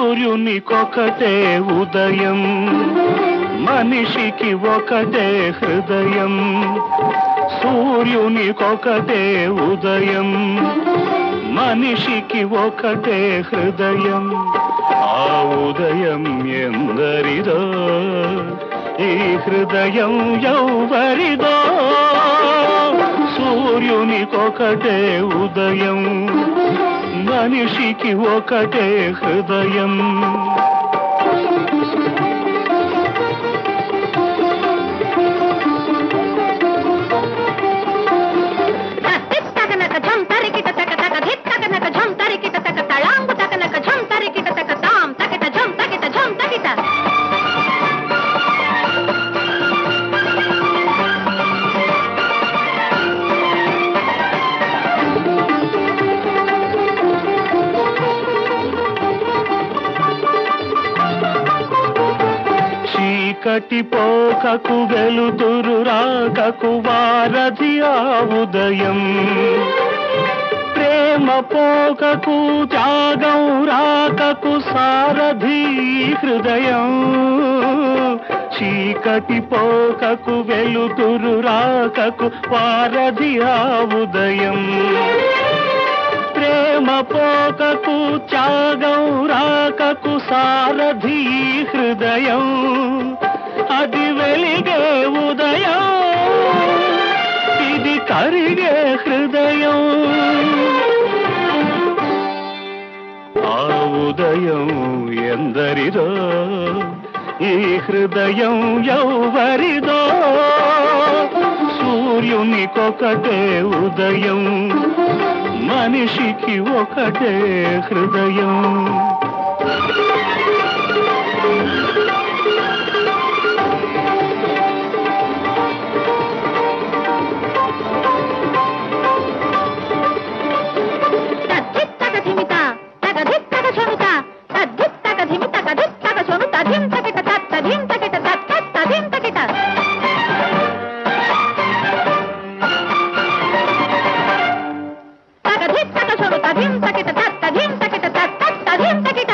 సూర్యునికొకటే ఉదయం మనిషికి ఒకటే హృదయం సూర్యునికొకటే ఉదయం మనిషికి ఒకటే హృదయం ఆ ఉదయం ఎందరిదో ఈ హృదయం ఎవరిదో సూర్యునికొకటే ఉదయం మనిషికి ఒకటే హృదయం తక్కనక ఝం తరికిట తక తక ధిత్తకనక ఝం తరికిట తక తళాంగు తకనక ఝం తరికిట తక తాం తకిట ఝం తకిట ఝం తకిట చీకటి పోకకు వెలుతురు రాకకు వారధి ఆ ఉదయం ప్రేమ పోకకు త్యాగం రాకకు సారథి హృదయం చీకటి పోకకు వెలుతురు రాకకు వారధి ఆ ఉదయం ప్రేమ పోకకు త్యాగం రాకకు సారథి హృదయం అది వెలిగే ఉదయం ఇది కరిగే హృదయం ఆ ఉదయం ఎందరిదో ఈ హృదయం ఎవరిదో సూర్యునికొకటే ఉదయం మనిషికి ఒకటే హృదయం తద్ధిత్తక ధిమిత తక ధిత్తక చనుత తద్ధిత్తక ధిమిత కధిత్తక చనుత ధిం తకిట తత్త ధిం తకిట తత్త ధిం తకిట తక ధిత్తక చనుత ధిం తకిట తత్త ధిం తకిట తత్త ధిం తకిట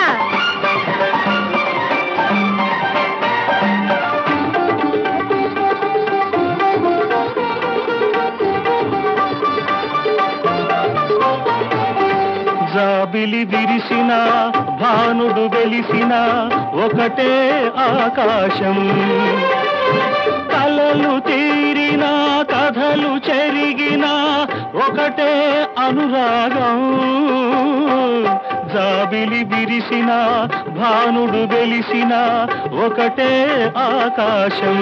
జాబిలి విరిసిన భానుడు వెలిసిన ఒకటే ఆకాశం కలలు తీరిన కథలు చెరిగిన ఒకటే అనురాగం జాబిలి విరిసిన భానుడు వెలిసిన ఒకటే ఆకాశం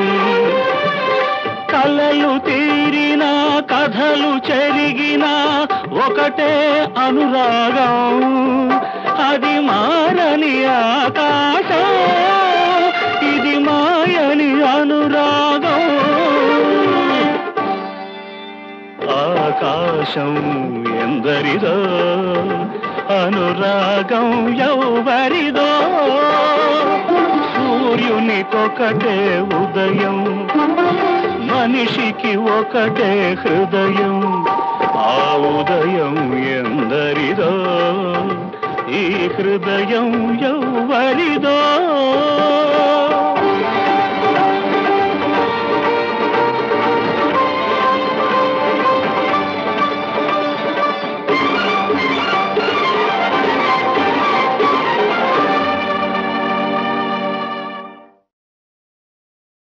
కలలు తీరిన కథలు చెరిగిన ఒకటే అనురాగం అది మారని ఆకాశం ఇది మాయని అనురాగం ఆకాశం ఎందరిదో అనురాగం ఎవరిదో సూర్యునికొకటే ఉదయం మనిషికి ఒకటే హృదయం ఆ ఉదయం ఎందరిదో ఈ హృదయం ఎవరి